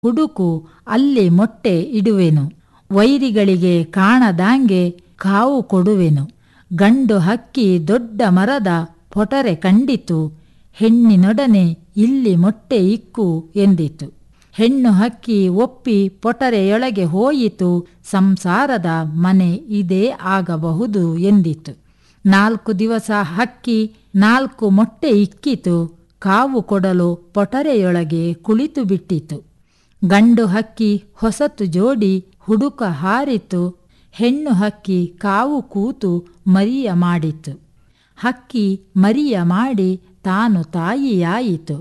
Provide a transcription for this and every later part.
ಹುಡುಕು ಅಲ್ಲಿ ಮೊಟ್ಟೆ ಇಡುವೆನು ವೈರಿಗಳಿಗೆ ಕಾಣದಾಂಗೆ ಕಾವು ಕೊಡುವೆನು ಗಂಡು ಹಕ್ಕಿ ದೊಡ್ಡ ಮರದ ಪೊಟರೆ ಕಂಡಿತು ಹೆಣ್ಣಿನೊಡನೆ ಇಲ್ಲಿ ಮೊಟ್ಟೆ ಇಕ್ಕು ಎಂದಿತು ಹೆಣ್ಣು ಹಕ್ಕಿ ಒಪ್ಪಿ ಪೊಟರೆಯೊಳಗೆ ಹೋಯಿತು ಸಂಸಾರದ ಮನೆ ಇದೇ ಆಗಬಹುದು ಎಂದಿತು ನಾಲ್ಕು ದಿವಸ ಹಕ್ಕಿ ನಾಲ್ಕು ಮೊಟ್ಟೆ ಇಕ್ಕಿತು ಕಾವು ಕೊಡಲು ಪೊಟರೆಯೊಳಗೆ ಕುಳಿತು ಬಿಟ್ಟಿತು ಗಂಡು ಹಕ್ಕಿ ಹೊಸತು ಜೋಡಿ ಹುಡುಕ ಹಾರಿತು ಹೆಣ್ಣು ಹಕ್ಕಿ ಕಾವು ಕೂತು ಮರಿಯ ಮಾಡಿತು ಹಕ್ಕಿ ಮರಿಯ ಮಾಡಿ ತಾನು ತಾಯಿಯಾಯಿತು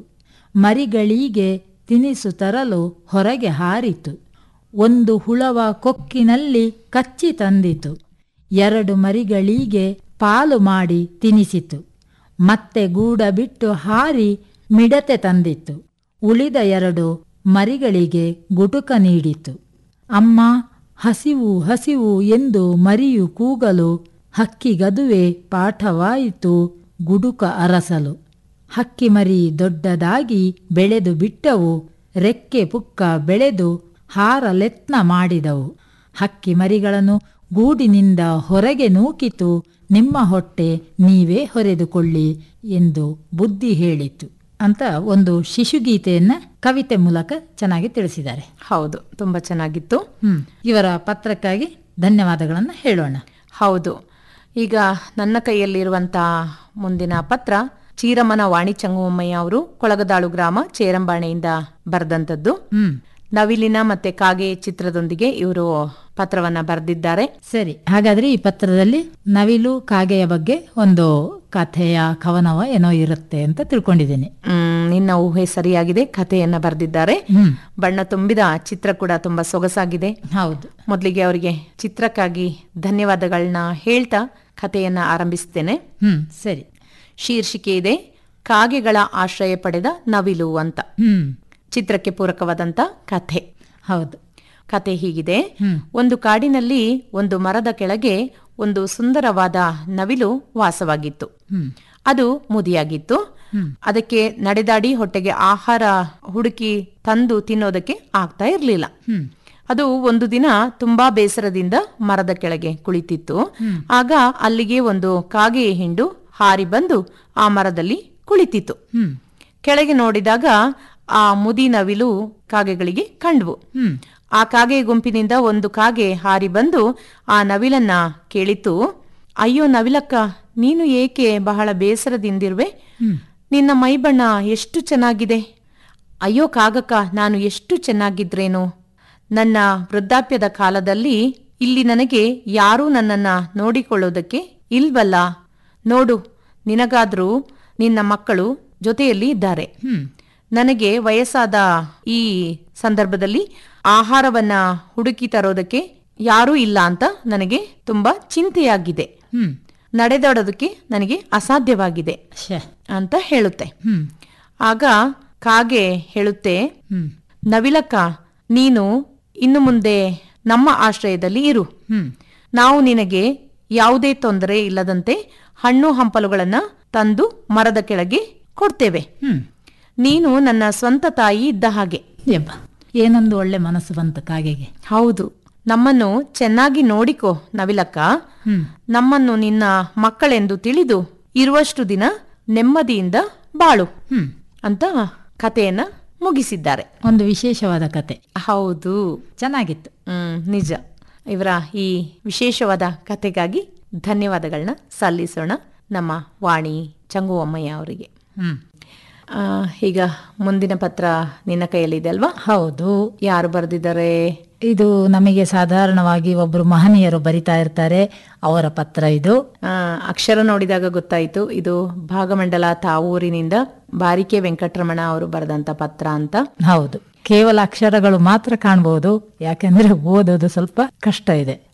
ಮರಿಗಳಿಗೆ ತಿನಿಸು ತರಲು ಹೊರಗೆ ಹಾರಿತು ಒಂದು ಹುಳವ ಕೊಕ್ಕಿನಲ್ಲಿ ಕಚ್ಚಿ ತಂದಿತು ಎರಡು ಮರಿಗಳಿಗೆ ಪಾಲು ಮಾಡಿ ತಿನಿಸಿತು ಮತ್ತೆ ಗೂಡ ಬಿಟ್ಟು ಹಾರಿ ಮಿಡತೆ ತಂದಿತ್ತು ಉಳಿದ ಎರಡು ಮರಿಗಳಿಗೆ ಗುಟುಕ ನೀಡಿತು ಅಮ್ಮ ಹಸಿವು ಹಸಿವು ಎಂದು ಮರಿಯು ಕೂಗಲು ಹಕ್ಕಿಗದುವೆ ಪಾಠವಾಯಿತು ಗುಡುಕ ಅರಸಲು ಹಕ್ಕಿ ಮರಿ ದೊಡ್ಡದಾಗಿ ಬೆಳೆದು ಬಿಟ್ಟವು ರೆಕ್ಕೆ ಪುಕ್ಕ ಬೆಳೆದು ಹಾರಲೆತ್ನ ಮಾಡಿದವು ಹಕ್ಕಿ ಮರಿಗಳನ್ನು ಗೂಡಿನಿಂದ ಹೊರಗೆ ನೂಕಿತು ನಿಮ್ಮ ಹೊಟ್ಟೆ ನೀವೇ ಹೊರೆದುಕೊಳ್ಳಿ ಎಂದು ಬುದ್ಧಿ ಹೇಳಿತು ಅಂತ ಒಂದು ಶಿಶುಗೀತೆಯನ್ನ ಕವಿತೆ ಮೂಲಕ ಚೆನ್ನಾಗಿ ತಿಳಿಸಿದ್ದಾರೆ ಹೌದು ತುಂಬಾ ಚೆನ್ನಾಗಿತ್ತು ಹ್ಮ್ ಇವರ ಪತ್ರಕ್ಕಾಗಿ ಧನ್ಯವಾದಗಳನ್ನು ಹೇಳೋಣ ಹೌದು ಈಗ ನನ್ನ ಕೈಯಲ್ಲಿರುವಂತ ಮುಂದಿನ ಪತ್ರ ಚೀರಮ್ಮನ ವಾಣಿ ಚಂಗುವಮ್ಮಯ್ಯ ಅವರು ಕೊಳಗದಾಳು ಗ್ರಾಮ ಚೇರಂಬಾಣೆಯಿಂದ ಬರೆದಂಥದ್ದು ಹ್ಮ್ ನವಿಲಿನ ಮತ್ತೆ ಕಾಗೆ ಚಿತ್ರದೊಂದಿಗೆ ಇವರು ಪತ್ರವನ್ನ ಬರೆದಿದ್ದಾರೆ ಸರಿ ಹಾಗಾದ್ರೆ ಈ ಪತ್ರದಲ್ಲಿ ನವಿಲು ಕಾಗೆಯ ಬಗ್ಗೆ ಒಂದು ಕಥೆಯ ಕವನವ ಏನೋ ಇರುತ್ತೆ ಅಂತ ತಿಳ್ಕೊಂಡಿದ್ದೀನಿ ಹ್ಮ್ ನಿನ್ನ ಊಹೆ ಸರಿಯಾಗಿದೆ ಕಥೆಯನ್ನ ಬರೆದಿದ್ದಾರೆ ಹ್ಮ್ ಬಣ್ಣ ತುಂಬಿದ ಚಿತ್ರ ಕೂಡ ತುಂಬಾ ಸೊಗಸಾಗಿದೆ ಹೌದು ಮೊದಲಿಗೆ ಅವರಿಗೆ ಚಿತ್ರಕ್ಕಾಗಿ ಧನ್ಯವಾದಗಳನ್ನ ಹೇಳ್ತಾ ಕಥೆಯನ್ನ ಆರಂಭಿಸ್ತೇನೆ ಹ್ಮ್ ಸರಿ ಶೀರ್ಷಿಕೆ ಇದೆ ಕಾಗೆಗಳ ಆಶ್ರಯ ಪಡೆದ ನವಿಲು ಅಂತ ಹ್ಮ್ ಚಿತ್ರಕ್ಕೆ ಪೂರಕವಾದಂತ ಕಥೆ ಹೌದು ಕತೆ ಹೀಗಿದೆ ಹ್ಮ್ ಒಂದು ಕಾಡಿನಲ್ಲಿ ಒಂದು ಮರದ ಕೆಳಗೆ ಒಂದು ಸುಂದರವಾದ ನವಿಲು ವಾಸವಾಗಿತ್ತು ಹ್ಮ್ ಅದು ಮುದಿಯಾಗಿತ್ತು ಹ್ಮ್. ಅದಕ್ಕೆ ನಡೆದಾಡಿ ಹೊಟ್ಟೆಗೆ ಆಹಾರ ಹುಡುಕಿ ತಂದು ತಿನ್ನೋದಕ್ಕೆ ಆಗ್ತಾ ಇರಲಿಲ್ಲ ಹ್ಮ್ ಅದು ಒಂದು ದಿನ ತುಂಬಾ ಬೇಸರದಿಂದ ಮರದ ಕೆಳಗೆ ಕುಳಿತಿತ್ತು ಆಗ ಅಲ್ಲಿಗೆ ಒಂದು ಕಾಗೆಯ ಹಿಂಡು ಹಾರಿ ಬಂದು ಆ ಮರದಲ್ಲಿ ಕುಳಿತಿತ್ತು ಹ್ಮ್ ಕೆಳಗೆ ನೋಡಿದಾಗ ಆ ಮುದಿ ನವಿಲು ಕಾಗೆಗಳಿಗೆ ಕಂಡ್ವು ಹ್ಮ್ ಆ ಕಾಗೆ ಗುಂಪಿನಿಂದ ಒಂದು ಕಾಗೆ ಹಾರಿ ಬಂದು ಆ ನವಿಲನ್ನ ಕೇಳಿತು ಅಯ್ಯೋ ನವಿಲಕ್ಕ ನೀನು ಏಕೆ ಬಹಳ ಬೇಸರದಿಂದಿರುವೆ ಹ್ಮ್ ನಿನ್ನ ಮೈಬಣ್ಣ ಎಷ್ಟು ಚೆನ್ನಾಗಿದೆ ಅಯ್ಯೋ ಕಾಗಕ್ಕ ನಾನು ಎಷ್ಟು ಚೆನ್ನಾಗಿದ್ರೇನು ನನ್ನ ವೃದ್ಧಾಪ್ಯದ ಕಾಲದಲ್ಲಿ ಇಲ್ಲಿ ನನಗೆ ಯಾರೂ ನನ್ನನ್ನ ನೋಡಿಕೊಳ್ಳೋದಕ್ಕೆ ಇಲ್ವಲ್ಲ ನೋಡು ನಿನಗಾದ್ರೂ ನಿನ್ನ ಮಕ್ಕಳು ಜೊತೆಯಲ್ಲಿ ಇದ್ದಾರೆ ಹ್ಮ್ ನನಗೆ ವಯಸ್ಸಾದ ಈ ಸಂದರ್ಭದಲ್ಲಿ ಆಹಾರವನ್ನ ಹುಡುಕಿ ತರೋದಕ್ಕೆ ಯಾರೂ ಇಲ್ಲ ಅಂತ ನನಗೆ ತುಂಬಾ ಚಿಂತೆಯಾಗಿದೆ ಹ್ಮ್ ನಡೆದಾಡೋದಕ್ಕೆ ನನಗೆ ಅಸಾಧ್ಯವಾಗಿದೆ ಶೇ ಅಂತ ಹೇಳುತ್ತೆ ಹ್ಮ್ ಆಗ ಕಾಗೆ ಹೇಳುತ್ತೆ ಹ್ಮ್ ನವಿಲಕ್ಕ ನೀನು ಇನ್ನು ಮುಂದೆ ನಮ್ಮ ಆಶ್ರಯದಲ್ಲಿ ಇರು ಹ್ಮ್ ನಾವು ನಿನಗೆ ಯಾವುದೇ ತೊಂದರೆ ಇಲ್ಲದಂತೆ ಹಣ್ಣು ಹಂಪಲುಗಳನ್ನ ತಂದು ಮರದ ಕೆಳಗೆ ಕೊಡ್ತೇವೆ ಹ್ಮ್ ನೀನು ನನ್ನ ಸ್ವಂತ ತಾಯಿ ಇದ್ದ ಹಾಗೆ ಯಬ್ಬ ಏನೊಂದು ಒಳ್ಳೆ ಮನಸ್ಸು ಬಂತು ಕಾಗೆಗೆ ಹೌದು ನಮ್ಮನ್ನು ಚೆನ್ನಾಗಿ ನೋಡಿಕೋ ನವಿಲಕ್ಕ ಹ್ಮ್ ನಮ್ಮನ್ನು ನಿನ್ನ ಮಕ್ಕಳೆಂದು ತಿಳಿದು ಇರುವಷ್ಟು ದಿನ ನೆಮ್ಮದಿಯಿಂದ ಬಾಳು ಹ್ಮ್ ಅಂತ ಕಥೆಯನ್ನ ಮುಗಿಸಿದ್ದಾರೆ ಒಂದು ವಿಶೇಷವಾದ ಕತೆ ಹೌದು ಚೆನ್ನಾಗಿತ್ತು ಹ್ಮ್ ನಿಜ ಇವರ ಈ ವಿಶೇಷವಾದ ಕಥೆಗಾಗಿ ಧನ್ಯವಾದಗಳನ್ನ ಸಲ್ಲಿಸೋಣ ನಮ್ಮ ವಾಣಿ ಚಂಗುವಮ್ಮಯ್ಯ ಅವರಿಗೆ ಹ್ಮ್ ಆ, ಈಗ ಮುಂದಿನ ಪತ್ರ ನಿನ್ನ ಕೈಯಲ್ಲಿದೆ ಅಲ್ವಾ ಹೌದು ಯಾರು ಬರೆದಿದ್ದಾರೆ ಇದು ನಮಗೆ ಸಾಧಾರಣವಾಗಿ ಒಬ್ರು ಮಹನೀಯರು ಬರಿತಾ ಇರ್ತಾರೆ ಅವರ ಪತ್ರ ಇದು ಆ, ಅಕ್ಷರ ನೋಡಿದಾಗ ಗೊತ್ತಾಯಿತು ಇದು ಭಾಗಮಂಡಲ ತಾವೂರಿನಿಂದ ಬಾರಿಕೆ ವೆಂಕಟರಮಣ ಅವರು ಬರೆದಂತ ಪತ್ರ ಅಂತ ಹೌದು ಕೇವಲ ಅಕ್ಷರಗಳು ಮಾತ್ರ ಕಾಣಬಹುದು ಯಾಕೆಂದ್ರೆ ಓದೋದು ಸ್ವಲ್ಪ ಕಷ್ಟ ಇದೆ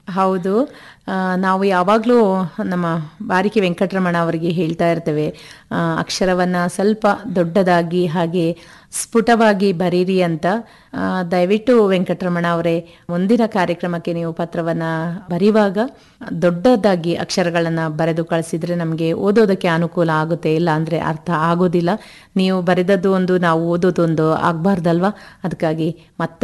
ಹೌದು ಆ, ನಾವು ಯಾವಾಗಲೂ ನಮ್ಮ ಬಾರಿಕೆ ವೆಂಕಟರಮಣ ಅವರಿಗೆ ಹೇಳ್ತಾ ಇರ್ತೇವೆ ಆ, ಅಕ್ಷರವನ್ನ ಸ್ವಲ್ಪ ದೊಡ್ಡದಾಗಿ ಹಾಗೆ ಸ್ಫುಟವಾಗಿ ಬರೀರಿ ಅಂತ ಆ, ದಯವಿಟ್ಟು ವೆಂಕಟರಮಣ ಅವರೇ ಮುಂದಿನ ಕಾರ್ಯಕ್ರಮಕ್ಕೆ ನೀವು ಪತ್ರವನ್ನ ಬರೆಯುವಾಗ ದೊಡ್ಡದಾಗಿ ಅಕ್ಷರಗಳನ್ನ ಬರೆದು ಕಳಿಸಿದ್ರೆ ನಮಗೆ ಓದೋದಕ್ಕೆ ಅನುಕೂಲ ಆಗುತ್ತೆ ಇಲ್ಲ ಅಂದ್ರೆ ಅರ್ಥ ಆಗೋದಿಲ್ಲ ನೀವು ಬರೆದದ್ದು ಒಂದು ನಾವು ಓದೋದೊಂದು ಆಗ್ಬಾರ್ದಲ್ವಾ ಅದಕ್ಕಾಗಿ ಮತ್ತೊಮ್ಮೆ